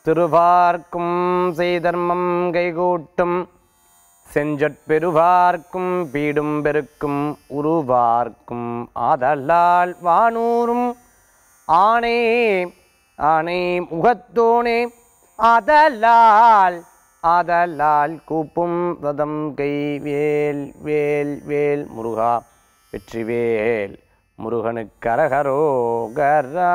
திருவார்க்கும் செய்தர்மம் கைகூட்டும் செஞ்சற்பெருவார்க்கும் பீடும் பெருக்கும் உருவார்க்கும் ஆதலால் வானூரும் ஆனே ஆனே முகத்தோனே ஆதலால் ஆதலால் கூப்பும் வதம் கை வேல் வேல் வேல் முருகா வெற்றிவேல் முருகனுக்கு அரகரோகரா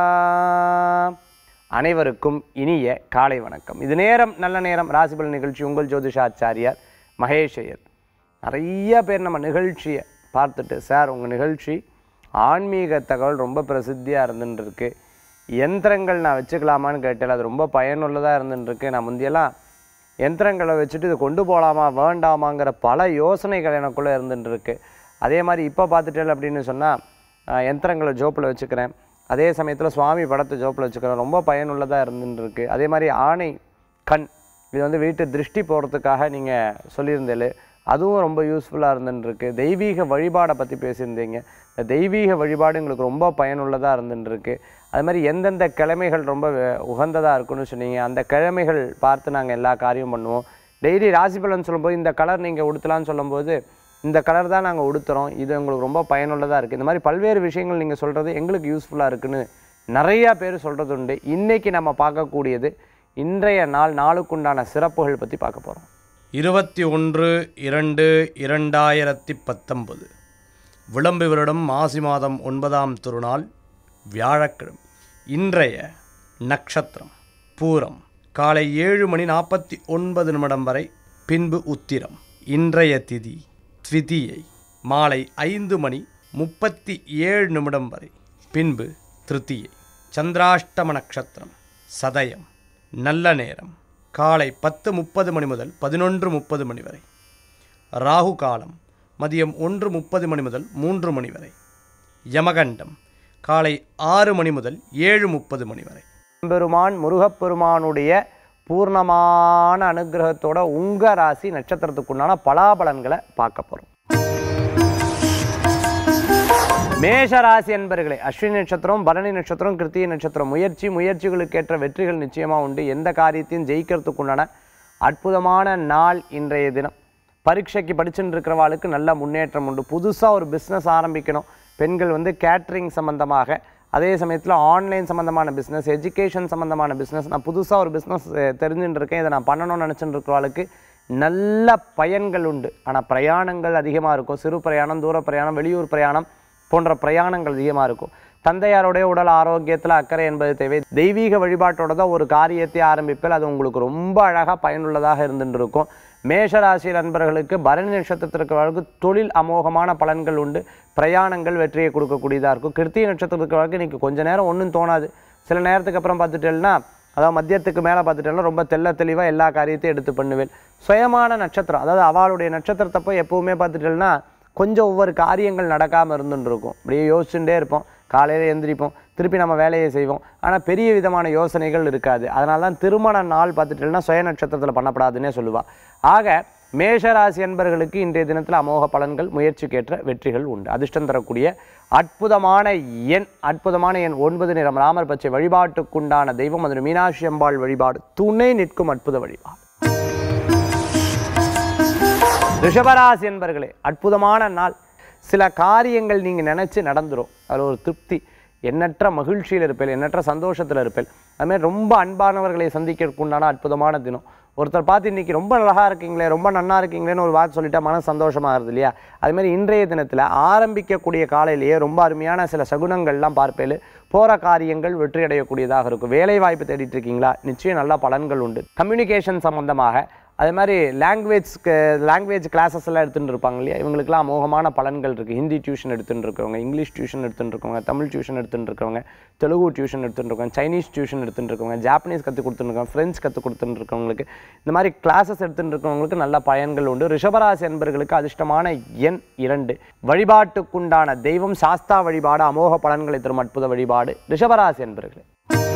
அனைவருக்கும் இனிய காலை வணக்கம் இது நேரம் நல்ல நேரம் ராசிபல் நிகழ்ச்சி உங்கள் ஜோதிஷாச்சாரியார் மகேஷ் ஐயர் நிறைய பேர் நம்ம நிகழ்ச்சியை பார்த்துட்டு சார் உங்கள் நிகழ்ச்சி ஆன்மீக தகவல் ரொம்ப பிரசித்தியாக இருந்துட்டு இருக்கு யந்திரங்கள் நான் வச்சுக்கலாமான்னு கேட்டேன் அது ரொம்ப பயனுள்ளதாக இருந்துட்டு இருக்கு நான் முந்தியெல்லாம் யந்திரங்களை வச்சுட்டு இது கொண்டு போகலாமா வேண்டாமாங்கிற பல யோசனைகள் எனக்குள்ளே இருந்துட்டு இருக்கு அதே மாதிரி இப்போ பார்த்துட்டேன் அப்படின்னு சொன்னால் யந்திரங்களை ஜோப்பில் வச்சுக்கிறேன் அதே சமயத்தில் சுவாமி படத்தை ஜோப்பில் வச்சுக்கிறேன் ரொம்ப பயனுள்ளதாக இருந்துட்டு இருக்கு அதே மாதிரி ஆணை கண் இது வந்து வீட்டு திருஷ்டி போகிறதுக்காக நீங்கள் சொல்லியிருந்தேன் அதுவும் ரொம்ப யூஸ்ஃபுல்லாக இருந்துட்டு இருக்கு தெய்வீக வழிபாடை பற்றி பேசியிருந்தீங்க இந்த தெய்வீக வழிபாடு எங்களுக்கு ரொம்ப பயனுள்ளதாக இருந்துட்டு இருக்கு அது மாதிரி எந்தெந்த கிழமைகள் ரொம்ப உகந்ததாக இருக்குன்னு சொன்னீங்க அந்த கிழமைகள் பார்த்து நாங்கள் எல்லா காரியம் பண்ணுவோம் டெய்லி ராசி பலன் சொல்லும்போது இந்த கலர் நீங்கள் உடுத்தலாம்னு சொல்லும்போது இந்த கலர் தான் நாங்கள் உடுத்துறோம் இது உங்களுக்கு ரொம்ப பயனுள்ளதாக இருக்குது இந்த மாதிரி பல்வேறு விஷயங்கள் நீங்கள் சொல்கிறது எங்களுக்கு யூஸ்ஃபுல்லாக இருக்குன்னு நிறையா பேர் சொல்கிறது உண்டு இன்றைக்கி நம்ம பார்க்கக்கூடியது இன்றைய நாள் நாளுக்குண்டான சிறப்புகள் பற்றி பார்க்க போகிறோம் இருபத்தி ஒன்று இரண்டு இரண்டாயிரத்தி பத்தொன்பது விளம்பு வருடம் மாசி மாதம் ஒன்பதாம் திருநாள் வியாழக்கிழமை இன்றைய நட்சத்திரம் பூரம் காலை ஏழு மணி நாற்பத்தி ஒன்பது நிமிடம் வரை பின்பு உத்திரம் இன்றைய திதி த்விதியை மாலை ஐந்து மணி முப்பத்தி ஏழு நிமிடம் வரை பின்பு திருத்தியை சந்திராஷ்டம நட்சத்திரம் சதயம் நல்ல நேரம் காலை பத்து முப்பது மணி முதல் பதினொன்று முப்பது மணி வரை ராகு காலம் மதியம் ஒன்று முப்பது மணி முதல் மூன்று மணி வரை யமகண்டம் காலை ஆறு மணி முதல் ஏழு முப்பது மணி வரை பெருமான் முருகப்பெருமானுடைய பூர்ணமான அனுகிரகத்தோட உங்க ராசி நட்சத்திரத்துக்குண்டான பலாபலன்களை பார்க்க போகிறோம் மேஷ ராசி என்பர்களே அஸ்வினி நட்சத்திரம் பரணி நட்சத்திரம் கிருத்திகை நட்சத்திரம் முயற்சி முயற்சிகளுக்கேற்ற வெற்றிகள் நிச்சயமாக உண்டு எந்த காரியத்தையும் ஜெயிக்கிறதுக்குண்டான அற்புதமான நாள் இன்றைய தினம் பரீட்சைக்கு படிச்சுட்டு இருக்கிறவாளுக்கு நல்ல முன்னேற்றம் உண்டு புதுசாக ஒரு பிஸ்னஸ் ஆரம்பிக்கணும் பெண்கள் வந்து கேட்ரிங் சம்மந்தமாக அதே சமயத்தில் ஆன்லைன் சம்மந்தமான பிஸ்னஸ் எஜுகேஷன் சம்மந்தமான பிஸ்னஸ் நான் புதுசாக ஒரு பிஸ்னஸ் தெரிஞ்சுட்டு இருக்கேன் இதை நான் பண்ணணும்னு நினச்சிட்டு இருக்கிறவாளுக்கு நல்ல பயன்கள் உண்டு ஆனால் பிரயாணங்கள் அதிகமாக இருக்கும் சிறு பிரயாணம் தூர பிரயாணம் வெளியூர் பிரயாணம் போன்ற பிரயாணங்கள் அதிகமாக இருக்கும் தந்தையாருடைய உடல் ஆரோக்கியத்தில் அக்கறை என்பது தேவை தெய்வீக வழிபாட்டோட தான் ஒரு காரியத்தை ஆரம்பிப்பில் அது உங்களுக்கு ரொம்ப அழகாக பயனுள்ளதாக இருந்துட்டு இருக்கும் மேஷராசி நண்பர்களுக்கு பரணி நட்சத்திரத்திற்கு தொழில் அமோகமான பலன்கள் உண்டு பிரயாணங்கள் வெற்றியை கொடுக்கக்கூடியதாக இருக்கும் கிருத்திகை நட்சத்திரத்துக்கு வழக்கு இன்றைக்கி கொஞ்ச நேரம் ஒன்றும் தோணாது சில நேரத்துக்கு அப்புறம் பார்த்துட்டேன்னா அதாவது மதியத்துக்கு மேலே பார்த்துட்டேன்னா ரொம்ப தெள்ள தெளிவாக எல்லா காரியத்தையும் எடுத்து பண்ணுவேன் சுயமான நட்சத்திரம் அதாவது அவளுடைய நட்சத்திரத்தப்போ எப்போவுமே பார்த்துட்டேன்னா கொஞ்சம் ஒவ்வொரு காரியங்கள் நடக்காமல் இருந்துட்டு இருக்கும் அப்படியே யோசிச்சுட்டே இருப்போம் காலையில் எந்திரிப்போம் திருப்பி நம்ம வேலையை செய்வோம் ஆனால் பெரிய விதமான யோசனைகள் இருக்காது அதனால தான் திருமண நாள் பார்த்துட்டேன்னா சுய நட்சத்திரத்தில் பண்ணப்படாதுன்னே சொல்லுவாள் ஆக மேஷராசி என்பர்களுக்கு இன்றைய தினத்தில் அமோக பலன்கள் முயற்சிக்கேற்ற வெற்றிகள் உண்டு அதிர்ஷ்டம் தரக்கூடிய அற்புதமான எண் அற்புதமான எண் ஒன்பது நிறம் ராமர் பச்சை வழிபாட்டுக்குண்டான தெய்வம் அது மீனாட்சி அம்பாள் வழிபாடு துணை நிற்கும் அற்புத வழிபாடு ரிஷபராசி என்பர்களே அற்புதமான நாள் சில காரியங்கள் நீங்கள் நினச்சி நடந்துரும் அதில் ஒரு திருப்தி எண்ணற்ற மகிழ்ச்சியில் இருப்பேன் எண்ணற்ற சந்தோஷத்தில் இருப்பேன் அதுமாதிரி ரொம்ப அன்பானவர்களை சந்திக்கிறதுக்குண்டான அற்புதமான தினம் ஒருத்தர் பார்த்து இன்றைக்கி ரொம்ப அழகாக இருக்கீங்களே ரொம்ப நன்னா இருக்கீங்களேன்னு ஒரு வார்த்தை சொல்லிட்டா மன சந்தோஷமாகிறது இல்லையா அதுமாதிரி இன்றைய தினத்தில் ஆரம்பிக்கக்கூடிய காலையிலேயே ரொம்ப அருமையான சில சகுனங்கள்லாம் பார்ப்பேன் போகிற காரியங்கள் வெற்றி அடையக்கூடியதாக இருக்கும் வேலை வாய்ப்பு தேடிட்டு இருக்கீங்களா நிச்சயம் நல்ல பலன்கள் உண்டு கம்யூனிகேஷன் சம்மந்தமாக அதே மாதிரி லாங்குவேஜ்க்கு லாங்குவேஜ் கிளாஸஸ் எல்லாம் எடுத்துகிட்டு இருப்பாங்க இல்லையா இவங்களுக்குலாம் அமோகமான பலன்கள் இருக்குது ஹிந்தி டியூஷன் எடுத்துகிட்டு இருக்கவங்க இங்கிலீஷ் டியூஷன் எடுத்துகிட்டு இருக்கவங்க தமிழ் டியூஷன் எடுத்துகிட்டு இருக்கவங்க தெலுங்கு டியூஷன் எடுத்துகிட்டு இருக்கவங்க சைனீஸ் டியூஷன் எடுத்துகிட்டு இருக்கவங்க ஜாப்பனீஸ் கற்றுக் கொடுத்துருக்கவங்க ஃப்ரெஞ்ச் கற்றுக் கொடுத்துட்டு இருக்கவங்களுக்கு இந்த மாதிரி கிளாஸஸ் எடுத்துகிட்டு இருக்கவங்களுக்கு நல்ல பயன்கள் உண்டு ரிஷபராசி என்பர்களுக்கு அதிர்ஷ்டமான எண் இரண்டு வழிபாட்டுக்குண்டான தெய்வம் சாஸ்தா வழிபாடு அமோக பலன்களை தரும் அற்புத வழிபாடு ரிஷபராசி என்பர்களே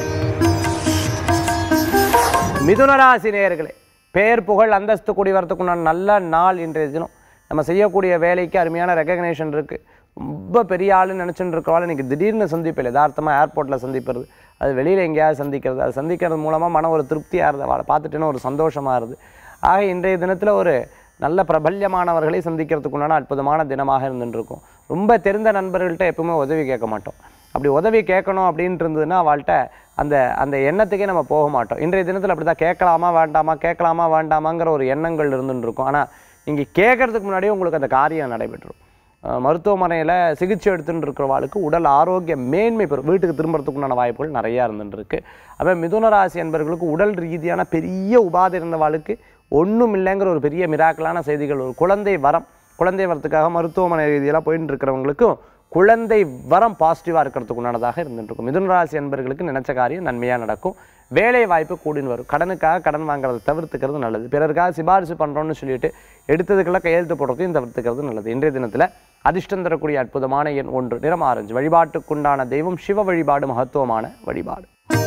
மிதுனராசி நேயர்களே பேர் புகழ் அந்தஸ்து கூடி வரத்துக்குண்டான நல்ல நாள் இன்றைய தினம் நம்ம செய்யக்கூடிய வேலைக்கு அருமையான ரெகக்னேஷன் இருக்குது ரொம்ப பெரிய ஆளுன்னு நினச்சிட்டு இருக்கவாள் இன்றைக்கி திடீர்னு சந்திப்பில் யதார்த்தமாக ஏர்போர்ட்டில் சந்திப்பது அது வெளியில் எங்கேயாவது சந்திக்கிறது அது சந்திக்கிறது மூலமாக மன ஒரு திருப்தியாக இருது அவளை பார்த்துட்டேன்னு ஒரு சந்தோஷமாக இருது ஆக இன்றைய தினத்தில் ஒரு நல்ல பிரபல்யமானவர்களை சந்திக்கிறதுக்குண்டான அற்புதமான தினமாக இருந்துட்டு இருக்கும் ரொம்ப தெரிந்த நண்பர்கள்ட்ட எப்பவுமே உதவி கேட்க மாட்டோம் அப்படி உதவி கேட்கணும் அப்படின்ட்டு இருந்ததுன்னா அவள்கிட்ட அந்த அந்த எண்ணத்துக்கே நம்ம போக மாட்டோம் இன்றைய தினத்தில் அப்படி தான் கேட்கலாமா வேண்டாமா கேட்கலாமா வேண்டாமாங்கிற ஒரு எண்ணங்கள் இருந்துட்டு இருக்கும் ஆனால் நீங்கள் கேட்கறதுக்கு முன்னாடியே உங்களுக்கு அந்த காரியம் நடைபெற்றும் அஹ் மருத்துவமனையில் சிகிச்சை எடுத்துட்டு இருக்கிறவாளுக்கு உடல் ஆரோக்கிய மேன்மை பெறும் வீட்டுக்கு திரும்புறதுக்குண்டான வாய்ப்புகள் நிறையா இருந்துட்டு இருக்கு அப்போ மிதுன ராசி என்பவர்களுக்கு உடல் ரீதியான பெரிய உபாதை இருந்தவாளுக்கு ஒன்றும் இல்லைங்கிற ஒரு பெரிய மிராக்கலான செய்திகள் ஒரு குழந்தை வரம் குழந்தை வரத்துக்காக மருத்துவமனை ரீதியெல்லாம் போயிட்டு இருக்கிறவங்களுக்கும் குழந்தை வரம் பாசிட்டிவாக இருக்கிறதுக்கு உண்டானதாக இருந்துட்டு இருக்கும் மிதுன ராசி என்பவர்களுக்கு நினைச்ச காரியம் நன்மையாக நடக்கும் வேலை வாய்ப்பு கூடின்னு வரும் கடனுக்காக கடன் வாங்குறதை தவிர்த்துக்கிறது நல்லது பிறருக்காக சிபாரிசு பண்ணுறோம்னு சொல்லிட்டு எடுத்ததுக்கெல்லாம் கையெழுத்து போடுறதையும் தவிர்த்துக்கிறது நல்லது இன்றைய தினத்தில் அதிர்ஷ்டம் தரக்கூடிய அற்புதமான எண் ஒன்று நிறம் ஆரஞ்சு வழிபாட்டுக்குண்டான தெய்வம் சிவ வழிபாடு மகத்துவமான வழிபாடு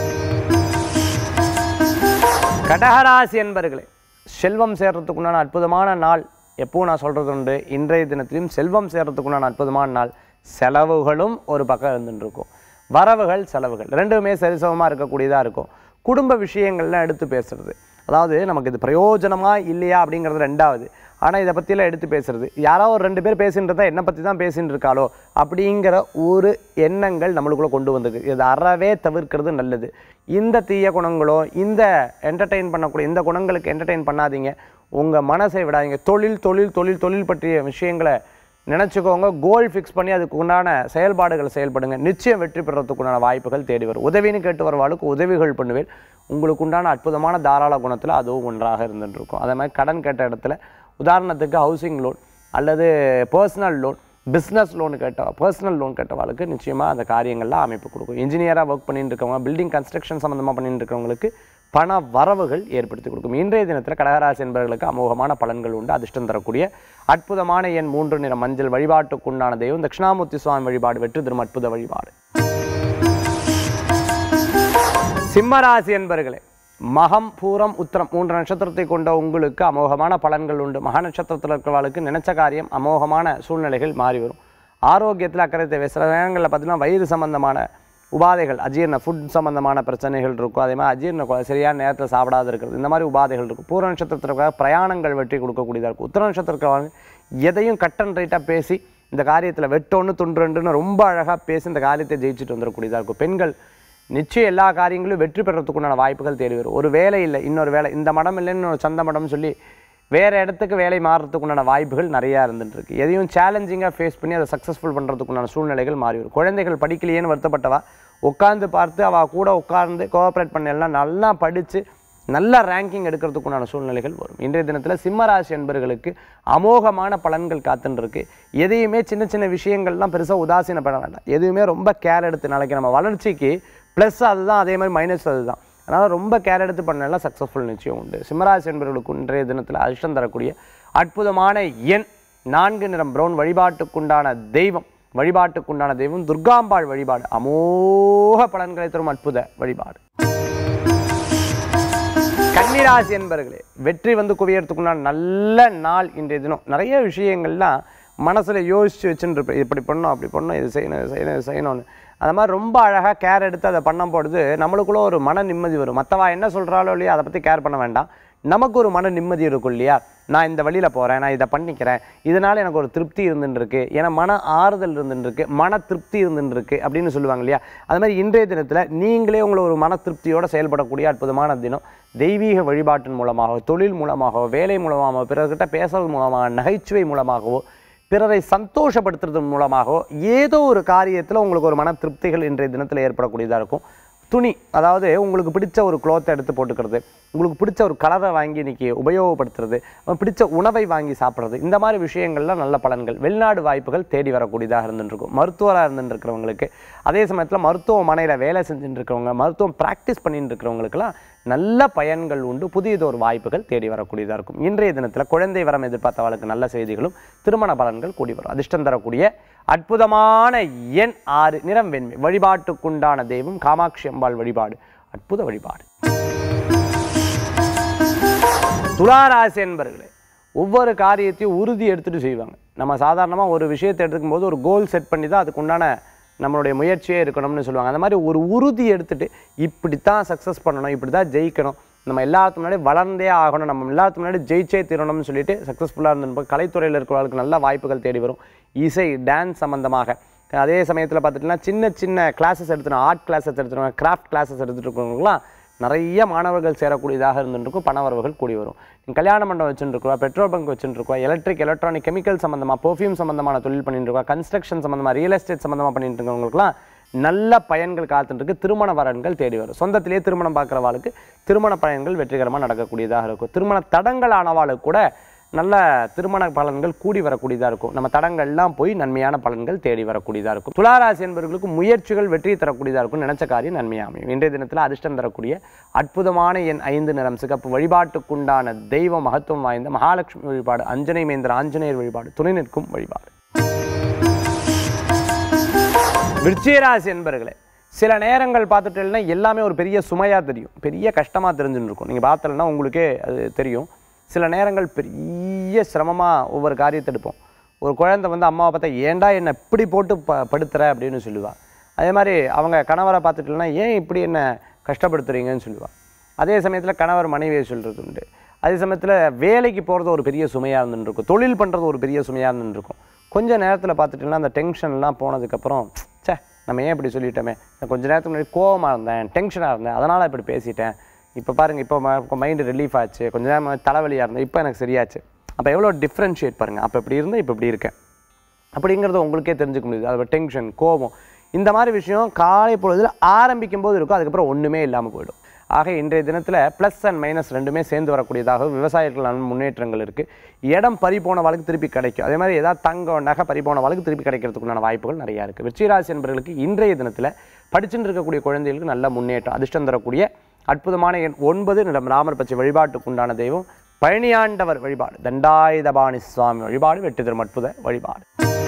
கடகராசி என்பர்களே செல்வம் சேர்றதுக்குண்டான அற்புதமான நாள் எப்போ நான் சொல்கிறது உண்டு இன்றைய தினத்திலும் செல்வம் சேர்றதுக்குண்டான அற்புதமான நாள் செலவுகளும் ஒரு பக்கம் இருந்துட்டு இருக்கும் வரவுகள் செலவுகள் ரெண்டுமே சரிசமமாக இருக்கக்கூடியதாக இருக்கும் குடும்ப விஷயங்கள்லாம் எடுத்து பேசுறது அதாவது நமக்கு இது பிரயோஜனமா இல்லையா அப்படிங்கிறது ரெண்டாவது ஆனால் இதை பற்றிலாம் எடுத்து பேசுறது யாரோ ஒரு ரெண்டு பேர் பேசின்றதா என்னை பற்றி தான் பேசின்னு இருக்காளோ அப்படிங்கிற ஒரு எண்ணங்கள் நம்மளுக்குள்ளே கொண்டு வந்திருக்கு இது அறவே தவிர்க்கிறது நல்லது இந்த தீய குணங்களோ இந்த என்டர்டெயின் பண்ணக்கூடிய இந்த குணங்களுக்கு என்டர்டெயின் பண்ணாதீங்க உங்கள் மனசை விடாதீங்க தொழில் தொழில் தொழில் தொழில் பற்றிய விஷயங்களை நினச்சிக்கோங்க கோல் ஃபிக்ஸ் பண்ணி அதுக்கு உண்டான செயல்பாடுகள் செயல்படுங்க நிச்சயம் வெற்றி பெறத்துக்குண்டான வாய்ப்புகள் தேடி வரும் உதவின்னு கேட்டு வரவாளுக்கு உதவிகள் பண்ணுவேன் உங்களுக்கு உண்டான அற்புதமான தாராள குணத்தில் அதுவும் ஒன்றாக இருந்துட்டு இருக்கும் அதே மாதிரி கடன் கேட்ட இடத்துல உதாரணத்துக்கு ஹவுசிங் லோன் அல்லது பர்சனல் லோன் பிஸ்னஸ் லோன் கேட்ட பர்சனல் லோன் கேட்டவாளுக்கு நிச்சயமாக அந்த காரியங்கள்லாம் அமைப்பு கொடுக்கும் இன்ஜினியராக ஒர்க் பண்ணிட்டு இருக்கவங்க பில்டிங் கன்ஸ்ட்ரக்ஷன் சம்மந்தமாக பண்ணிட்டு இருக்கவங்களுக்கு பண வரவுகள் ஏற்படுத்தி கொடுக்கும் இன்றைய தினத்தில் கடகராசி என்பவர்களுக்கு அமோகமான பலன்கள் உண்டு அதிர்ஷ்டம் தரக்கூடிய அற்புதமான எண் மூன்று நிற மஞ்சள் வழிபாட்டுக்குண்டான தெய்வம் தட்சிணாமூர்த்தி சுவாமி வழிபாடு வெற்றி தரும் அற்புத வழிபாடு சிம்மராசி என்பர்களே மகம் பூரம் உத்திரம் மூன்று நட்சத்திரத்தை கொண்ட உங்களுக்கு அமோகமான பலன்கள் உண்டு மக நட்சத்திரத்தில் இருக்கிறவர்களுக்கு நினைச்ச காரியம் அமோகமான சூழ்நிலைகள் மாறி வரும் ஆரோக்கியத்தில் அக்கறை தேவை சில நேரங்களில் பார்த்தீங்கன்னா வயிறு சம்பந்தமான உபாதைகள் அஜீரண ஃபுட் சம்பந்தமான பிரச்சனைகள் இருக்கும் அதே மாதிரி அஜீரண கொ- சரியான நேரத்தில் சாப்பிடாத இருக்கிறது இந்த மாதிரி உபாதைகள் இருக்கும் பூர நட்சத்திரத்திற்காக பிரயாணங்கள் வெற்றி கொடுக்கக்கூடியதாக இருக்கும் உத்தர நட்சத்திரக்காரங்க எதையும் கட் அண்ட் ரைட்டாக பேசி இந்த காரியத்தில் வெட்டொன்று துண்டுன்னு ரொம்ப அழகாக பேசி இந்த காரியத்தை ஜெயிச்சுட்டு வந்துடக்கூடியதாக இருக்கும் பெண்கள் நிச்சயம் எல்லா காரியங்களும் வெற்றி பெறத்துக்குண்டான வாய்ப்புகள் தேடி வரும் ஒரு வேலை இல்லை இன்னொரு வேலை இந்த மடம் இல்லைன்னு ஒரு சொந்த மடம் சொல்லி வேறு இடத்துக்கு வேலை மாறுறதுக்குண்டான வாய்ப்புகள் நிறையா இருந்துட்டு இருக்கு எதையும் சேலஞ்சிங்காக ஃபேஸ் பண்ணி அதை சக்ஸஸ்ஃபுல் பண்ணுறதுக்குண்டான சூழ்நிலைகள் மாறி வரும் குழந்தைகள் படிக்கலையேன்னு வருத்தப்பட்டவா உட்காந்து பார்த்து அவள் கூட உட்கார்ந்து கோஆப்ரேட் பண்ணலாம் நல்லா படித்து நல்ல ரேங்கிங் எடுக்கிறதுக்குண்டான சூழ்நிலைகள் வரும் இன்றைய தினத்தில் சிம்மராசி என்பர்களுக்கு அமோகமான பலன்கள் காத்துன்னு இருக்கு எதையுமே சின்ன சின்ன விஷயங்கள்லாம் பெருசாக உதாசீனப்பட வேண்டாம் எதுவுமே ரொம்ப கேர் எடுத்து நாளைக்கு நம்ம வளர்ச்சிக்கு ப்ளஸ் அதுதான் அதே மாதிரி மைனஸ் அதுதான் அதனால் ரொம்ப கேர் எடுத்து பண்ணலாம் சக்ஸஸ்ஃபுல் நிச்சயம் உண்டு சிம்மராசி என்பவர்களுக்கு இன்றைய தினத்தில் அதிர்ஷ்டம் தரக்கூடிய அற்புதமான எண் நான்கு நிறம் பிரவுன் வழிபாட்டுக்குண்டான தெய்வம் வழிபாட்டுக்குண்டான தெய்வம் துர்காம்பாள் வழிபாடு அமோக பலன்களை தரும் அற்புத வழிபாடு கன்னிராசி என்பர்களே வெற்றி வந்து குவியறதுக்குண்டான நல்ல நாள் இன்றைய தினம் நிறைய விஷயங்கள்லாம் மனசில் யோசித்து வச்சுட்டு இருப்பேன் இப்படி பண்ணணும் அப்படி பண்ணணும் இது செய்யணும் இது செய்யணும் இது செய்யணும்னு அந்த மாதிரி ரொம்ப அழகாக கேர் எடுத்து அதை பண்ணும் பொழுது நம்மளுக்குள்ள ஒரு மன நிம்மதி வரும் மற்றவா என்ன சொல்கிறாலோ இல்லையோ அதை பற்றி கேர் பண்ண வேண்டாம் நமக்கு ஒரு மன நிம்மதி இருக்கும் இல்லையா நான் இந்த வழியில் போகிறேன் நான் இதை பண்ணிக்கிறேன் இதனால் எனக்கு ஒரு திருப்தி இருந்துட்டு இருக்கு ஏன்னா மன ஆறுதல் இருந்துட்டு இருக்கு மன திருப்தி இருந்துட்டு இருக்கு அப்படின்னு சொல்லுவாங்க இல்லையா அது மாதிரி இன்றைய தினத்தில் நீங்களே உங்களை ஒரு மன திருப்தியோடு செயல்படக்கூடிய அற்புதமான தினம் தெய்வீக வழிபாட்டின் மூலமாகவோ தொழில் மூலமாகவோ வேலை மூலமாகவோ பிறர்கிட்ட பேசுறது மூலமாக நகைச்சுவை மூலமாகவோ பிறரை சந்தோஷப்படுத்துறது மூலமாகவோ ஏதோ ஒரு காரியத்தில் உங்களுக்கு ஒரு மன திருப்திகள் இன்றைய தினத்தில் ஏற்படக்கூடியதாக இருக்கும் துணி அதாவது உங்களுக்கு பிடிச்ச ஒரு க்ளோத்தை எடுத்து போட்டுக்கிறது உங்களுக்கு பிடிச்ச ஒரு கலரை வாங்கி இன்னைக்கு உபயோகப்படுத்துறது அஹ் பிடிச்ச உணவை வாங்கி சாப்பிட்றது இந்த மாதிரி விஷயங்கள்லாம் நல்ல பலன்கள் வெளிநாடு வாய்ப்புகள் தேடி வரக்கூடியதாக இருந்துட்டு இருக்கும் மருத்துவராக இருந்துட்டு இருக்கிறவங்களுக்கு அதே சமயத்தில் மருத்துவமனையில் வேலை செஞ்சுட்டு இருக்கிறவங்க மருத்துவம் ப்ராக்டிஸ் பண்ணிட்டு இருக்கிறவங்களுக்கெல்லாம் நல்ல பயன்கள் உண்டு புதியதொரு வாய்ப்புகள் தேடி வரக்கூடியதாக இருக்கும் இன்றைய தினத்தில் குழந்தை வரம் எதிர்பார்த்தவர்களுக்கு நல்ல செய்திகளும் திருமண பலன்கள் கூடி வரும் அதிர்ஷ்டம் தரக்கூடிய அற்புதமான எண் ஆறு நிறம் வெண்மை வழிபாட்டுக்குண்டான தெய்வம் காமாட்சி அம்பாள் வழிபாடு அற்புத வழிபாடு துளாராசி என்பர்களே ஒவ்வொரு காரியத்தையும் உறுதி எடுத்துட்டு செய்வாங்க நம்ம சாதாரணமாக ஒரு விஷயத்தை எடுத்துக்கும் போது ஒரு கோல் செட் பண்ணி தான் அதுக்கு உண்டான நம்மளுடைய முயற்சியே இருக்கணும்னு சொல்லுவாங்க அந்த மாதிரி ஒரு உறுதி எடுத்துட்டு இப்படி தான் சக்ஸஸ் பண்ணணும் இப்படி தான் ஜெயிக்கணும் நம்ம எல்லாத்துக்கு முன்னாடி வளர்ந்தே ஆகணும் நம்ம எல்லாத்துக்கு முன்னாடி ஜெயிச்சே தீரணும்னு சொல்லிட்டு சக்ஸஸ்ஃபுல்லாக இருந்திருப்போம் கலைத்துறையில் இருக்கிறவர்களுக்கு நல்ல வாய்ப்புகள் தேடி வரும் இசை டான்ஸ் சம்மந்தமாக அதே சமயத்தில் பார்த்துட்டிங்கன்னா சின்ன சின்ன கிளாஸஸ் எடுத்துனோம் ஆர்ட் கிளாஸஸ் எடுத்துனோம் கிராஃப்ட் கிளாஸஸ் எடுத்துகிட்டு இருக்கவங்களாம் நிறைய மாணவர்கள் சேரக்கூடியதாக இருந்துருக்கும் பணவரவுகள் கூடி வரும் நீங்கள் கல்யாண மண்டபம் வச்சுருக்கோம் பெட்ரோல் பங்க் வச்சுருக்கோம் எலக்ட்ரிக் எலக்ட்ரானிக் கெமிக்கல் சம்மந்தமாக பெர்ஃப்யூம் சம்மந்தமான தொழில் பண்ணிட்டு இருக்கோம் கன்ஸ்ட்ரக்ஷன் சம்மந்தமாக ரியல் எஸ்டேட் சம்மந்தமாக பண்ணிட்டு இருக்கவங்களுக்குலாம் நல்ல பயன்கள் காத்துட்டுருக்கு திருமண வரன்கள் தேடி வரும் சொந்தத்திலேயே திருமணம் பார்க்குறவாளுக்கு திருமண பயன்கள் வெற்றிகரமாக நடக்கக்கூடியதாக இருக்கும் திருமண தடங்கள் ஆனவாளுக்கு கூட நல்ல திருமண பலன்கள் கூடி வரக்கூடியதாக இருக்கும் நம்ம தடங்கள்லாம் போய் நன்மையான பலன்கள் தேடி வரக்கூடியதாக இருக்கும் துளாராசி என்பவர்களுக்கு முயற்சிகள் வெற்றி தரக்கூடியதாக இருக்கும் நினைச்ச காரியம் நன்மையாக அமையும் இன்றைய தினத்தில் அதிர்ஷ்டம் தரக்கூடிய அற்புதமான என் ஐந்து நிறம் சிகப்பு வழிபாட்டுக்குண்டான தெய்வ மகத்துவம் வாய்ந்த மகாலட்சுமி வழிபாடு அஞ்சனை மேந்திர ஆஞ்சநேயர் வழிபாடு துணை நிற்கும் வழிபாடு விருச்சிகராசி என்பர்களே சில நேரங்கள் பார்த்துட்டேன்னா எல்லாமே ஒரு பெரிய சுமையாக தெரியும் பெரிய கஷ்டமாக தெரிஞ்சுன்னு இருக்கும் நீங்கள் பார்த்தலன்னா உங்களுக்கே அது தெரியும் சில நேரங்கள் பெரிய சிரமமாக ஒவ்வொரு காரியத்தை எடுப்போம் ஒரு குழந்தை வந்து அம்மாவை பார்த்தா ஏன்டா என்னை இப்படி போட்டு ப படுத்துற அப்படின்னு சொல்லுவா அதே மாதிரி அவங்க கணவரை பார்த்துட்டேன்னா ஏன் இப்படி என்ன கஷ்டப்படுத்துறீங்கன்னு சொல்லுவா அதே சமயத்தில் கணவர் மனைவியை சொல்கிறது உண்டு அதே சமயத்தில் வேலைக்கு போகிறது ஒரு பெரிய சுமையாக இருந்துருக்கும் தொழில் பண்ணுறது ஒரு பெரிய சுமையாக இருந்துருக்கும் கொஞ்ச நேரத்தில் பார்த்துட்டீங்கன்னா அந்த டென்ஷன்லாம் போனதுக்கப்புறம் ச்சே நம்ம ஏன் இப்படி சொல்லிட்டோமே நான் கொஞ்ச நேரத்துக்கு முன்னாடி கோவமாக இருந்தேன் டென்ஷனாக இருந்தேன் அதனால் இப்படி பேசிட்டேன் இப்போ பாருங்கள் இப்போ மைண்டு ரிலீஃப் ஆச்சு கொஞ்ச நேரம் தலைவலியாக இருந்தேன் இப்போ எனக்கு சரியாச்சு அப்போ எவ்வளோ டிஃப்ரென்ஷியேட் பாருங்கள் அப்போ இப்படி இருந்தேன் இப்போ இப்படி இருக்கேன் அப்படிங்கிறத உங்களுக்கே தெரிஞ்சுக்க முடியுது அது டென்ஷன் கோபம் இந்த மாதிரி விஷயம் காலை பொழுதில் ஆரம்பிக்கும் போது இருக்கும் அதுக்கப்புறம் ஒன்றுமே இல்லாமல் போயிடும் ஆக இன்றைய தினத்தில் ப்ளஸ் அண்ட் மைனஸ் ரெண்டுமே சேர்ந்து வரக்கூடியதாக விவசாயிகளான முன்னேற்றங்கள் இருக்குது இடம் பறி போன வாழ்க்கை திருப்பி கிடைக்கும் அதே மாதிரி ஏதாவது தங்கம் நகை பறி போன வாழ்க்கை திருப்பி கிடைக்கிறதுக்குண்டான வாய்ப்புகள் நிறையா இருக்குது விருச்சிகராசி என்பவர்களுக்கு இன்றைய தினத்தில் படிச்சுட்டு இருக்கக்கூடிய குழந்தைகளுக்கு நல்ல முன்னேற்றம் அதிர்ஷ்டம் தரக்கூடிய அற்புதமான எண் ஒன்பது நிலம் ராமர் பச்சை வழிபாட்டுக்குண்டான தெய்வம் பழனியாண்டவர் வழிபாடு தண்டாயுதபாணி சுவாமி வழிபாடு வெற்றி தரும் அற்புத வழிபாடு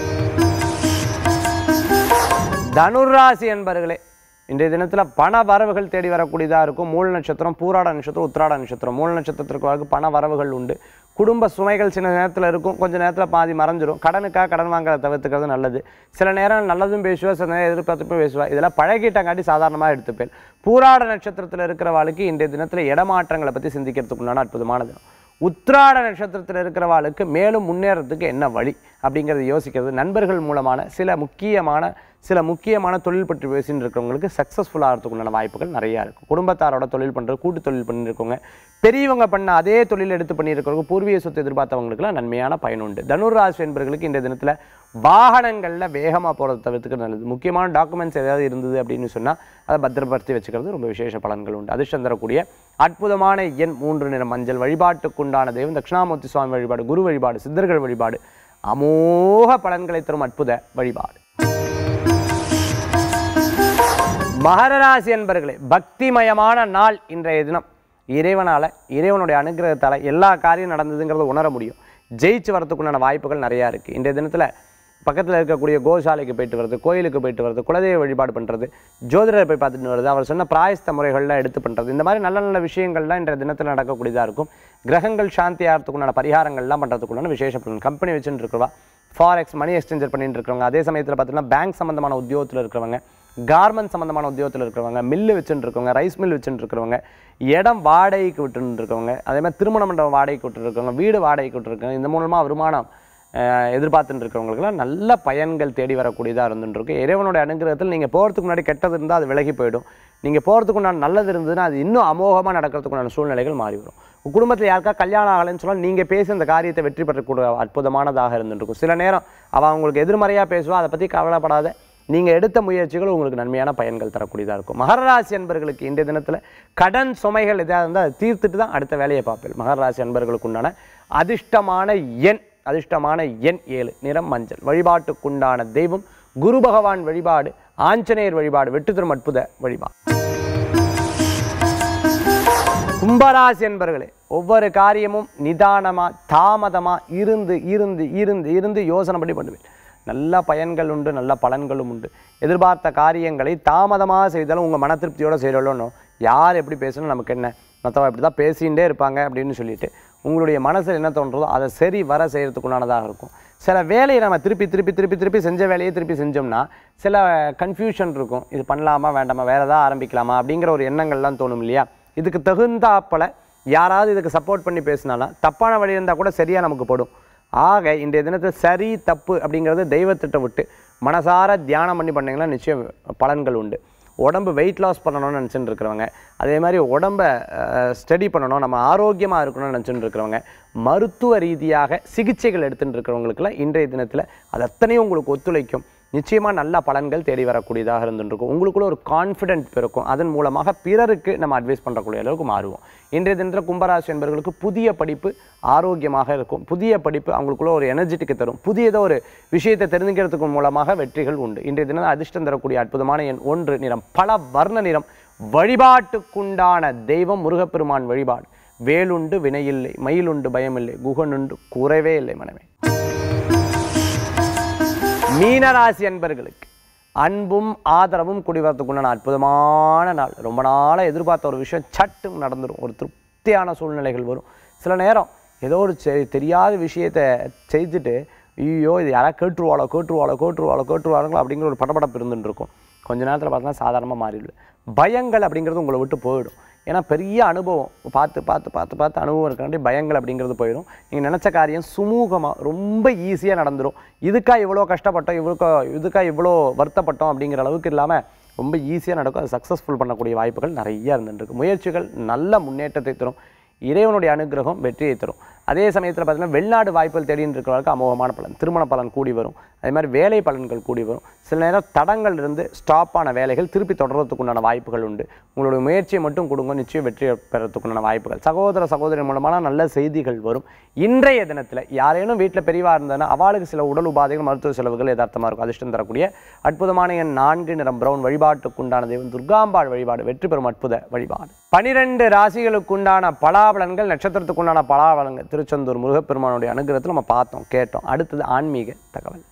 தனுராசி என்பர்களே இன்றைய தினத்தில் பண வரவுகள் தேடி வரக்கூடியதாக இருக்கும் மூல நட்சத்திரம் பூராட நட்சத்திரம் உத்திராட நட்சத்திரம் மூல நட்சத்திரத்திற்கு வரக்கு பண வரவுகள் உண்டு குடும்ப சுமைகள் சில நேரத்தில் இருக்கும் கொஞ்ச நேரத்தில் பாதி மறைஞ்சிரும் கடனுக்காக கடன் வாங்குறத தவிர்த்துக்கிறது நல்லது சில நேரம் நல்லதும் பேசுவா சில நேரம் எதிர்பார்த்துப்போ பேசுவா இதெல்லாம் பழகிட்டங்காட்டி சாதாரணமாக எடுத்துப்பேன் பூராட நட்சத்திரத்தில் இருக்கிற வாழ்க்கை இன்றைய தினத்தில் இடமாற்றங்களை பற்றி சிந்திக்கிறதுக்குண்டான அற்புதமான தினம் உத்திராட நட்சத்திரத்தில் இருக்கிறவாளுக்கு மேலும் முன்னேறதுக்கு என்ன வழி அப்படிங்கிறத யோசிக்கிறது நண்பர்கள் மூலமான சில முக்கியமான சில முக்கியமான தொழில் பற்றி பேசின்னு இருக்கிறவங்களுக்கு சக்ஸஸ்ஃபுல் ஆகிறதுக்குண்டான வாய்ப்புகள் நிறையா இருக்கும் குடும்பத்தாரோட தொழில் பண்ணுறது கூட்டு தொழில் பண்ணியிருக்கவங்க பெரியவங்க பண்ண அதே தொழில் எடுத்து பண்ணியிருக்கிறவங்க பூர்வீக சொத்து எதிர்பார்த்தவங்களுக்குலாம் நன்மையான பயன் உண்டு தனுராசி என்பவர்களுக்கு இந்த தினத்தில் வாகனங்களில் வேகமாக போகிறத தவிர்த்துக்கிறது நல்லது முக்கியமான டாக்குமெண்ட்ஸ் ஏதாவது இருந்தது அப்படின்னு சொன்னால் அதை பத்திரப்படுத்தி வச்சுக்கிறது ரொம்ப விசேஷ பலன்கள் உண்டு அதிர்ஷ்டம் தரக்கூடிய அற்புதமான எண் மூன்று நிற மஞ்சள் வழிபாட்டுக்குண்டான தெய்வம் தட்சிணாமூர்த்தி சுவாமி வழிபாடு குரு வழிபாடு சித்தர்கள் வழிபாடு அமோக பலன்களை தரும் அற்புத வழிபாடு மகர ராசி என்பர்களே பக்திமயமான நாள் இன்றைய தினம் இறைவனால் இறைவனுடைய அனுகிரகத்தால் எல்லா காரியம் நடந்ததுங்கிறத உணர முடியும் ஜெயிச்சு வரத்துக்குண்டான வாய்ப்புகள் நிறையா இருக்குது இன்றைய தினத்தில் பக்கத்தில் இருக்கக்கூடிய கோசாலைக்கு போயிட்டு வருது கோயிலுக்கு போயிட்டு வருது குலதெய்வ வழிபாடு பண்ணுறது ஜோதிடரை போய் பார்த்துட்டு வருது அவர் சொன்ன பிராயஸ்த முறைகள்லாம் எடுத்து பண்ணுறது இந்த மாதிரி நல்ல நல்ல விஷயங்கள்லாம் இன்றைய தினத்தில் நடக்கக்கூடியதாக இருக்கும் கிரகங்கள் சாந்தி ஆகிறதுக்குண்டான பரிகாரங்கள்லாம் பண்ணுறதுக்குண்டான விசேஷ பலன் கம்பெனி வச்சுட்டு இருக்கிறவா ஃபாரெக்ஸ் மணி எக்ஸ்சேஞ்சர் பண்ணிட்டு இருக்கிறவங்க அதே சமயத்தில் பார்த்தீங்கன்னா பேங்க் சம்மந்தமான உத்தியோகத்தில் இருக்கிறவங்க கார்மெண்ட் சம்மந்தமான உத்தியோகத்தில் இருக்கிறவங்க மில்லு வச்சுட்டு இருக்கவங்க ரைஸ் மில் வச்சுட்டு இருக்கிறவங்க இடம் வாடகைக்கு விட்டுட்டு இருக்கவங்க அதே மாதிரி திருமண மண்டபம் வாடகைக்கு விட்டு இருக்கவங்க வீடு வாடகைக்கு விட்டுருக்கவங்க இந்த மூலமாக வருமானம் அஹ், எதிர்பார்த்துட்டு இருக்கிறவங்களுக்குலாம் நல்ல பயன்கள் தேடி வரக்கூடியதாக இருந்துட்டு இருக்கு இறைவனுடைய அனுகிரகத்தில் நீங்கள் போகிறதுக்கு முன்னாடி கெட்டது இருந்தால் அது விலகி போயிடும் நீங்கள் போகிறதுக்கு உண்டான நல்லது இருந்ததுன்னா அது இன்னும் அமோகமாக நடக்கிறதுக்குண்டான சூழ்நிலைகள் மாறி வரும் உங்க குடும்பத்தில் யாருக்கா கல்யாணம் ஆகலைன்னு சொன்னால் நீங்கள் பேசி அந்த காரியத்தை வெற்றி பெறக்கூடிய அற்புதமானதாக இருந்துட்டு இருக்கும் சில நேரம் அவள் உங்களுக்கு எதிர்மறையாக பேசுவா அதை பற்றி கவலைப்படாத நீங்கள் எடுத்த முயற்சிகள் உங்களுக்கு நன்மையான பயன்கள் தரக்கூடியதாக இருக்கும் மகர ராசி அன்பர்களுக்கு இன்றைய தினத்தில் கடன் சுமைகள் எதாவது இருந்தால் அதை தீர்த்துட்டு தான் அடுத்த வேலையை பார்ப்பேன் மகர ராசி அன்பர்களுக்கு உண்டான அதிர்ஷ்டமான எண் அதிர்ஷ்டமான எண் ஏழு நிறம் மஞ்சள் வழிபாட்டுக்குண்டான தெய்வம் குரு பகவான் வழிபாடு ஆஞ்சநேயர் வழிபாடு வெற்றி தரும் அற்புத வழிபாடு கும்பராசி என்பர்களே ஒவ்வொரு காரியமும் நிதானமா தாமதமா இருந்து இருந்து இருந்து இருந்து யோசனை பண்ணி பண்ணுவேன் நல்ல பயன்கள் உண்டு நல்ல பலன்களும் உண்டு எதிர்பார்த்த காரியங்களை தாமதமாக செய்தாலும் உங்கள் மன திருப்தியோட செய்கிறோன்னு யார் எப்படி பேசணும் நமக்கு என்ன மற்றவங்க இப்படி தான் பேசிகிட்டே இருப்பாங்க அப்படின்னு சொல்லிட்டு உங்களுடைய மனசில் என்ன தோன்றதோ அதை சரி வர செய்கிறதுக்குண்டானதாக இருக்கும் சில வேலையை நம்ம திருப்பி திருப்பி திருப்பி திருப்பி செஞ்ச வேலையை திருப்பி செஞ்சோம்னா சில கன்ஃபியூஷன் இருக்கும் இது பண்ணலாமா வேண்டாமா வேறு ஏதாவது ஆரம்பிக்கலாமா அப்படிங்கிற ஒரு எண்ணங்கள்லாம் தோணும் இல்லையா இதுக்கு தகுந்தாப்பல யாராவது இதுக்கு சப்போர்ட் பண்ணி பேசினாலும் தப்பான வழி இருந்தால் கூட சரியாக நமக்கு படும் ஆக இன்றைய தினத்தில் சரி தப்பு அப்படிங்கிறது தெய்வத்திட்ட விட்டு மனசார தியானம் பண்ணி பண்ணீங்கன்னா நிச்சயம் பலன்கள் உண்டு உடம்பு வெயிட் லாஸ் பண்ணணும்னு நினச்சிட்டு இருக்கிறவங்க அதே மாதிரி உடம்பை ஸ்டடி பண்ணணும் நம்ம ஆரோக்கியமாக இருக்கணும்னு நினச்சிட்டு இருக்கிறவங்க மருத்துவ ரீதியாக சிகிச்சைகள் எடுத்துட்டு இருக்கிறவங்களுக்குலாம் இன்றைய தினத்தில் அது அத்தனையும் உங்களுக்கு ஒத்துழைக்கும் நிச்சயமாக நல்ல பலன்கள் தேடி வரக்கூடியதாக இருந்துருக்கும் உங்களுக்குள்ள ஒரு கான்ஃபிடென்ட் பிறக்கும் அதன் மூலமாக பிறருக்கு நம்ம அட்வைஸ் பண்ணுறக்கூடிய அளவுக்கு மாறுவோம் இன்றைய தினத்தில் கும்பராசி என்பவர்களுக்கு புதிய படிப்பு ஆரோக்கியமாக இருக்கும் புதிய படிப்பு அவங்களுக்குள்ள ஒரு எனர்ஜெட்டிக்கு தரும் புதியதோ ஒரு விஷயத்தை தெரிஞ்சுக்கிறதுக்கு மூலமாக வெற்றிகள் உண்டு இன்றைய தினம் அதிர்ஷ்டம் தரக்கூடிய அற்புதமான எண் ஒன்று நிறம் பல வர்ண நிறம் வழிபாட்டுக்குண்டான தெய்வம் முருகப்பெருமான் வழிபாடு வேலுண்டு வினையில்லை மயிலுண்டு பயமில்லை குகனுண்டு குறைவே இல்லை மனமே மீனராசி அன்பர்களுக்கு அன்பும் ஆதரவும் குடி வரத்துக்குண்டான அற்புதமான நாள் ரொம்ப நாளாக எதிர்பார்த்த ஒரு விஷயம் சட்டும் நடந்துடும் ஒரு திருப்தியான சூழ்நிலைகள் வரும் சில நேரம் ஏதோ ஒரு செ- தெரியாத விஷயத்தை செய்துட்டு ஐயோ இது யாராவது கேட்டுருவாளோ கேட்டுருவாளோ கேட்டுருவாளோ கேட்டுருவாங்களோ அப்படிங்கிற ஒரு படபடப்பு இருந்துட்டு இருக்கும் கொஞ்ச நேரத்தில் பார்த்தா சாதாரணமாக மாறிடும் பயங்கள் அப்படிங்கிறது உங்களை விட்டு போயிடும் ஏன்னா பெரிய அனுபவம் பார்த்து பார்த்து பார்த்து பார்த்து அனுபவம் இருக்காண்டி பயங்கள் அப்படிங்கிறது போயிடும் நீங்கள் நினச்ச காரியம் சுமூகமாக ரொம்ப ஈஸியாக நடந்துடும் இதுக்கா இவ்வளோ கஷ்டப்பட்டோம் இவ்வளோ இதுக்கா இவ்வளோ வருத்தப்பட்டோம் அப்படிங்கிற அளவுக்கு இல்லாமல் ரொம்ப ஈஸியாக நடக்கும் அது சக்ஸஸ்ஃபுல் பண்ணக்கூடிய வாய்ப்புகள் நிறைய இருந்துருக்கு முயற்சிகள் நல்ல முன்னேற்றத்தை தரும் இறைவனுடைய அனுகிரகம் வெற்றியை தரும் அதே சமயத்தில் பார்த்தீங்கன்னா வெளிநாடு வாய்ப்புகள் தேடின்னு இருக்கிறவர்களுக்கு அமோகமான பலன் திருமண பலன் கூடி வரும் அதே மாதிரி வேலை பலன்கள் கூடி வரும் சில நேரம் தடங்கள் இருந்து ஸ்டாப் ஆன வேலைகள் திருப்பி தொடர்றதுக்குண்டான வாய்ப்புகள் உண்டு உங்களுடைய முயற்சியை மட்டும் கொடுங்க நிச்சயம் வெற்றி பெறத்துக்குண்டான வாய்ப்புகள் சகோதர சகோதரி மூலமான நல்ல செய்திகள் வரும் இன்றைய தினத்தில் யாரேனும் வீட்டில் பெரியவா இருந்ததுன்னா அவளுக்கு சில உடல் உபாதைகள் மருத்துவ செலவுகள் யதார்த்தமாக இருக்கும் அதிர்ஷ்டம் தரக்கூடிய அற்புதமான எண் நான்கு நிறம் பிரவுன் வழிபாட்டுக்குண்டான தெய்வம் துர்காம்பாள் வழிபாடு வெற்றி பெறும் அற்புத வழிபாடு பனிரெண்டு ராசிகளுக்குண்டான பலாபலன்கள் நட்சத்திரத்துக்குண்டான பலாபலன்கள் திருச்செந்தூர் முருகப்பெருமானுடைய அனுகிரகத்தில் நம்ம பார்த்தோம் கேட்டோம் அடுத்தது ஆன்மீக தகவல்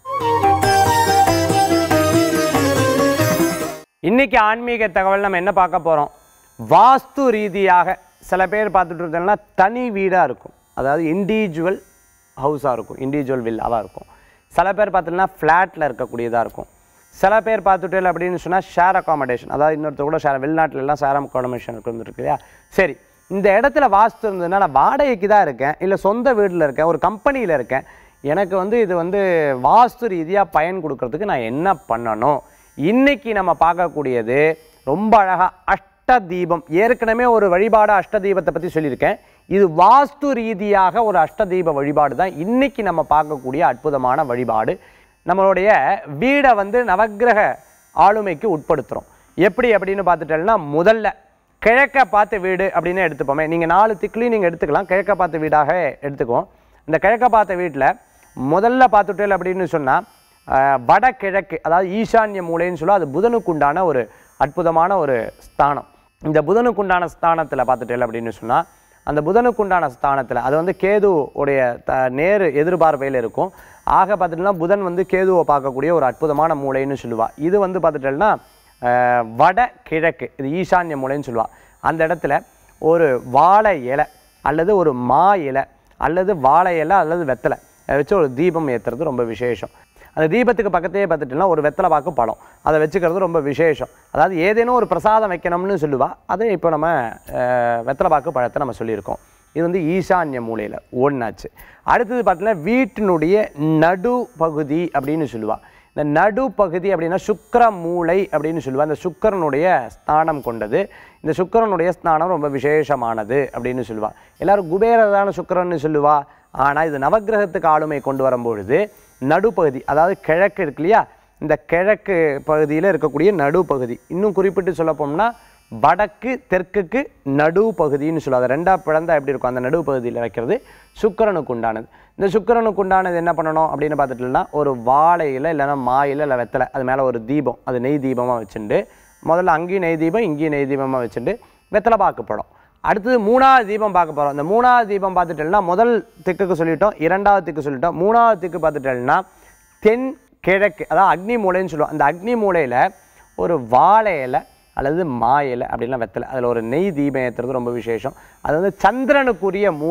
இன்னைக்கு ஆன்மீக தகவல் நம்ம என்ன பார்க்க போகிறோம் வாஸ்து ரீதியாக சில பேர் பார்த்துட்டு இருந்தோம்னா தனி வீடாக இருக்கும் அதாவது இண்டிவிஜுவல் ஹவுஸாக இருக்கும் இண்டிவிஜுவல் வில்லாவாக இருக்கும் சில பேர் பார்த்தீங்கன்னா ஃப்ளாட்டில் இருக்கக்கூடியதாக இருக்கும் சில பேர் பார்த்துட்டு அப்படின்னு சொன்னால் ஷேர் அகாமடேஷன் அதாவது இன்னொருத்தர் கூட ஷேர் வெளிநாட்டுல எல்லாம் ஷேர் அகாமடேஷன் இருக்கு இல்லையா சரி இந்த இடத்துல வாஸ்து இருந்ததுன்னா நான் வாடகைக்கு தான் இருக்கேன் இல்லை சொந்த வீட்டில் இருக்கேன் ஒரு கம்பெனியில் இருக்கேன் எனக்கு வந்து இது வந்து வாஸ்து ரீதியாக பயன் கொடுக்கறதுக்கு நான் என்ன பண்ணணும் இன்னைக்கு நம்ம பார்க்கக்கூடியது ரொம்ப அழகா அஷ்ட தீபம் ஏற்கனவே ஒரு வழிபாடு அஷ்ட தீபத்தை பற்றி சொல்லியிருக்கேன் இது வாஸ்து ரீதியாக ஒரு அஷ்ட தீப வழிபாடு தான் இன்னைக்கு நம்ம பார்க்கக்கூடிய அற்புதமான வழிபாடு நம்மளுடைய வீடை வந்து நவக்கிரக ஆளுமைக்கு உட்படுத்துகிறோம் எப்படி அப்படின்னு பார்த்துட்டோம்னா முதல்ல கிழக்க பார்த்த வீடு அப்படின்னு எடுத்துப்போமே நீங்கள் நாலு திக்குலையும் நீங்கள் எடுத்துக்கலாம் கிழக்க பார்த்த வீடாக எடுத்துக்குவோம் இந்த கிழக்க பார்த்த வீட்டில் முதல்ல பார்த்துட்டேல் அப்படின்னு சொன்னால் வடகிழக்கு அதாவது ஈசான்ய மூலைன்னு சொல்லுவோம் அது புதனுக்குண்டான ஒரு அற்புதமான ஒரு ஸ்தானம் இந்த புதனுக்குண்டான ஸ்தானத்தில் பார்த்துட்டேல் அப்படின்னு சொன்னால் அந்த புதனுக்குண்டான ஸ்தானத்தில் அது வந்து கேது உடைய த நேரு எதிர்பார்வையில் இருக்கும் ஆக பார்த்துட்டோம்னா புதன் வந்து கேதுவை பார்க்கக்கூடிய ஒரு அற்புதமான மூலைன்னு சொல்லுவா இது வந்து பார்த்துட்டேன்னா அஹ், வட கிழக்கு இது ஈசான்ய மூலைன்னு சொல்லுவா அந்த இடத்துல ஒரு வாழை இலை அல்லது ஒரு மா இலை அல்லது வாழை இலை அல்லது வெத்தலை அதை வச்சு ஒரு தீபம் ஏற்றுறது ரொம்ப விசேஷம் அந்த தீபத்துக்கு பக்கத்தையே பார்த்துட்டுனா ஒரு வெத்தலை பாக்கு பழம் அதை வச்சுக்கிறது ரொம்ப விசேஷம் அதாவது ஏதேனும் ஒரு பிரசாதம் வைக்கணும்னு சொல்லுவா அதை இப்போ நம்ம அஹ், வெத்தலை பாக்கு பழத்தை நம்ம சொல்லியிருக்கோம் இது வந்து ஈசான்ய மூலையில் ஒன்றாச்சு அடுத்தது பார்த்தீங்கன்னா வீட்டினுடைய நடு பகுதி அப்படின்னு சொல்லுவா இந்த நடு பகுதி அப்படின்னா சுக்கிர மூளை அப்படின்னு சொல்லுவா இந்த சுக்கிரனுடைய ஸ்தானம் கொண்டது இந்த சுக்கிரனுடைய ஸ்தானம் ரொம்ப விசேஷமானது அப்படின்னு சொல்லுவா எல்லாரும் குபேரதான சுக்கிரன்னு சொல்லுவா ஆனால் இது நவக்கிரகத்துக்கு ஆளுமை கொண்டு வரும்பொழுது நடுப்பகுதி அதாவது கிழக்கு இருக்கு இல்லையா இந்த கிழக்கு பகுதியில் இருக்கக்கூடிய நடுப்பகுதி இன்னும் குறிப்பிட்டு சொல்ல போனோம்னா வடக்கு தெற்குக்கு நடு பகுதின்னு சொல்லுவாங்க ரெண்டா பிளந்தா எப்படி இருக்கும் அந்த நடுவு பகுதியில் வைக்கிறது சுக்கிரனுக்கு உண்டானது இந்த சுக்கிரனுக்கு உண்டானது என்ன பண்ணணும் அப்படின்னு பார்த்துட்டோம்னா ஒரு வாழையில் இல்லைன்னா மாயில இல்லை வெத்தலை அது மேலே ஒரு தீபம் அது நெய் தீபமாக வச்சுட்டு முதல்ல அங்கேயும் நெய் தீபம் இங்கேயும் நெய் தீபமாக வச்சுட்டு வெத்தலை பாக்கு படம் அடுத்தது மூணாவது தீபம் பார்க்க போகிறோம் இந்த மூணாவது தீபம் பார்த்துட்டோம்னா முதல் திக்குக்கு சொல்லிட்டோம் இரண்டாவது திக்கு சொல்லிட்டோம் மூணாவது திக்கு பார்த்துட்டோம்னா தென் கிழக்கு அதாவது அக்னி மூலைன்னு சொல்லுவோம் அந்த அக்னி மூலையில் ஒரு வாழை இலை அல்லது மா இலை அப்படின்லாம் வெத்தலை அதில் ஒரு நெய் தீபம் ஏற்றுறது ரொம்ப விசேஷம் அது வந்து சந்திரனுக்குரிய மூளை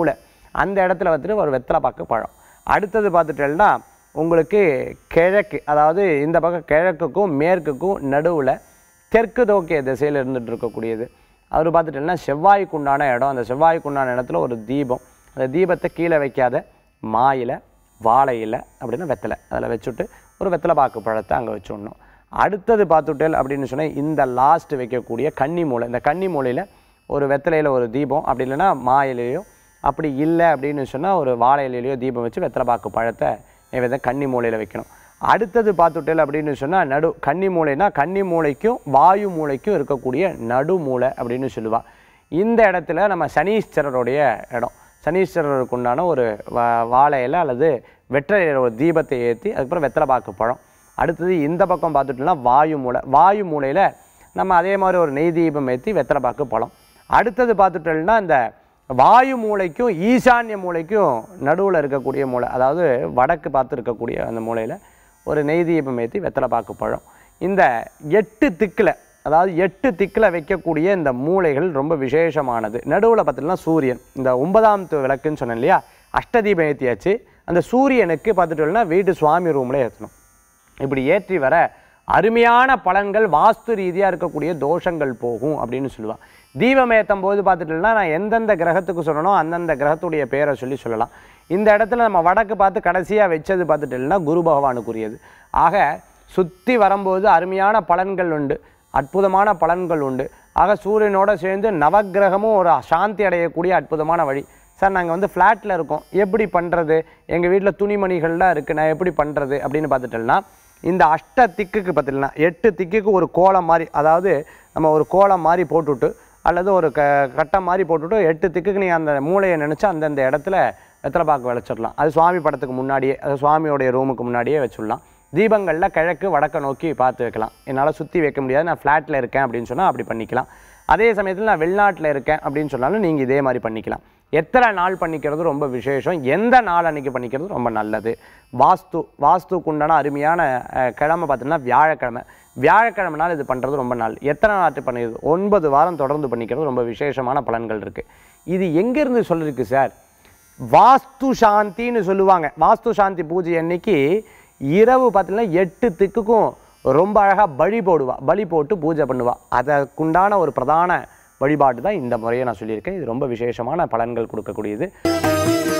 அந்த இடத்துல வந்துட்டு ஒரு வெத்தலை பாக்கு பழம் அடுத்தது பார்த்துட்டேன்னா உங்களுக்கு கிழக்கு அதாவது இந்த பக்கம் கிழக்குக்கும் மேற்குக்கும் நடுவில் தெற்கு நோக்கிய திசையில் இருந்துட்டு இருக்கக்கூடியது அவர் பார்த்துட்டீங்கன்னா செவ்வாய்க்கு உண்டான இடம் அந்த செவ்வாய்க்கு உண்டான இடத்துல ஒரு தீபம் அந்த தீபத்தை கீழே வைக்காத மா இலை வாழை இலை அப்படின்னா வெத்தலை அதில் வச்சுட்டு ஒரு வெத்தலை பாக்கு பழத்தை அங்கே வச்சுடணும் அடுத்தது பார்த்துட்டேல் அப்படின்னு சொன்னால் இந்த லாஸ்ட் வைக்கக்கூடிய கன்னி மூலை இந்த கன்னி மூலையில் ஒரு வெத்தலையில் ஒரு தீபம் அப்படி இல்லைன்னா மா இலையோ அப்படி இல்லை அப்படின்னு சொன்னால் ஒரு வாழை இலையிலையோ தீபம் வச்சு வெத்தலை பாக்கு பழத்தை நைவேத்தியம் கன்னி மூலையில் வைக்கணும் அடுத்தது பார்த்துட்டேல் அப்படின்னு சொன்னால் நடு கன்னி மூலைனா கன்னி மூளைக்கும் வாயு மூளைக்கும் இருக்கக்கூடிய நடு மூளை அப்படின்னு சொல்லுவா இந்த இடத்துல நம்ம சனீஸ்வரருடைய இடம் சனீஸ்வரருக்கு உண்டான ஒரு வா வாழை இலை அல்லது வெற்றை இலையில ஒரு தீபத்தை ஏற்றி அதுக்கப்புறம் வெத்தலை பாக்கு பழம் அடுத்தது இந்த பக்கம் பார்த்துட்டோம்னா வாயு மூலை வாயு மூலையில் நம்ம அதே மாதிரி ஒரு நெய் தீபம் ஏற்றி வெத்தலை பாக்கு பழம் அடுத்தது பார்த்துட்டோம்னா இந்த வாயு மூளைக்கும் ஈசான்ய மூளைக்கும் நடுவில் இருக்கக்கூடிய மூளை அதாவது வடக்கு பார்த்து இருக்கக்கூடிய அந்த மூலையில் ஒரு நெய் தீபம் ஏற்றி வெத்தலை பாக்கு பழம் இந்த எட்டு திக்கில் அதாவது எட்டு திக்கில் வைக்கக்கூடிய இந்த மூளைகள் ரொம்ப விசேஷமானது நடுவில் பார்த்தீங்கன்னா சூரியன் இந்த ஒன்பதாம் து- விளக்குன்னு சொன்னேன் இல்லையா அஷ்டதீபம் ஏற்றியாச்சு அந்த சூரியனுக்கு பார்த்துட்டோம்னா வீட்டு சுவாமி ரூமில் ஏற்றணும் இப்படி ஏற்றி வர அருமையான பலன்கள் வாஸ்து ரீதியாக இருக்கக்கூடிய தோஷங்கள் போகும் அப்படின்னு சொல்லுவாள் தீபம் ஏற்றும் போது பார்த்துட்டோம்னா நான் எந்தெந்த கிரகத்துக்கு சொல்லணும் அந்தந்த கிரகத்துடைய பேரை சொல்லி சொல்லலாம் இந்த இடத்துல நம்ம வடக்கு பார்த்து கடைசியாக வச்சது பார்த்துட்டோம்னா குரு பகவானுக்குரியது ஆக சுற்றி வரும்போது அருமையான பலன்கள் உண்டு அற்புதமான பலன்கள் உண்டு ஆக சூரியனோட சேர்ந்து நவக்கிரகமும் ஒரு சாந்தி அடையக்கூடிய அற்புதமான வழி சார் நாங்கள் வந்து ஃப்ளாட்டில் இருக்கோம் எப்படி பண்ணுறது எங்கள் வீட்டில் துணிமணிகள்லாம் இருக்குது நான் எப்படி பண்ணுறது அப்படின்னு பார்த்துட்டோம்னா இந்த அஷ்ட திக்குக்கு பார்த்துட்டோம்னா எட்டு திக்குக்கு ஒரு கோலம் மாதிரி அதாவது நம்ம ஒரு கோலம் மாதிரி போட்டுவிட்டு அல்லது ஒரு க கட்டம் மாதிரி போட்டுவிட்டு எட்டு திக்குக்கு நீங்கள் அந்த மூளையை நினச்சி அந்தந்த இடத்துல வெத்தலை பாக்கு விளைச்சிடலாம் அது சுவாமி படத்துக்கு முன்னாடியே அது சுவாமியோடைய ரூமுக்கு முன்னாடியே வச்சுடலாம் தீபங்களில் கிழக்கு வடக்க நோக்கி பார்த்து வைக்கலாம் என்னால் சுற்றி வைக்க முடியாது நான் ஃப்ளாட்டில் இருக்கேன் அப்படின்னு சொன்னால் அப்படி பண்ணிக்கலாம் அதே சமயத்தில் நான் வெளிநாட்டில் இருக்கேன் அப்படின்னு சொன்னாலும் நீங்கள் இதே மாதிரி பண்ணிக்கலாம் எத்தனை நாள் பண்ணிக்கிறது ரொம்ப விசேஷம் எந்த நாள் அன்னைக்கு பண்ணிக்கிறது ரொம்ப நல்லது வாஸ்து வாஸ்துக்கு உண்டான அருமையான அஹ், கிழமை பார்த்தீங்கன்னா வியாழக்கிழமை வியாழக்கிழமை நாள் இது பண்ணுறது ரொம்ப நாள் எத்தனை நாட்டு பண்ணிடுது ஒன்பது வாரம் தொடர்ந்து பண்ணிக்கிறது ரொம்ப விசேஷமான பலன்கள் இருக்குது இது எங்கேருந்து சொல்லிருக்கு சார் வாஸ்து சாந்தின்னு சொல்லுவாங்க வாஸ்து சாந்தி பூஜை அன்னைக்கு இரவு பார்த்தீங்கன்னா எட்டு திக்குக்கும் ரொம்ப அழகாக பலி போடுவா பலி போட்டு பூஜை பண்ணுவா அதற்குண்டான ஒரு பிரதான வழிபாடு தான் இந்த முறையை நான் சொல்லியிருக்கேன் இது ரொம்ப விசேஷமான பலன்கள் கொடுக்கக்கூடியது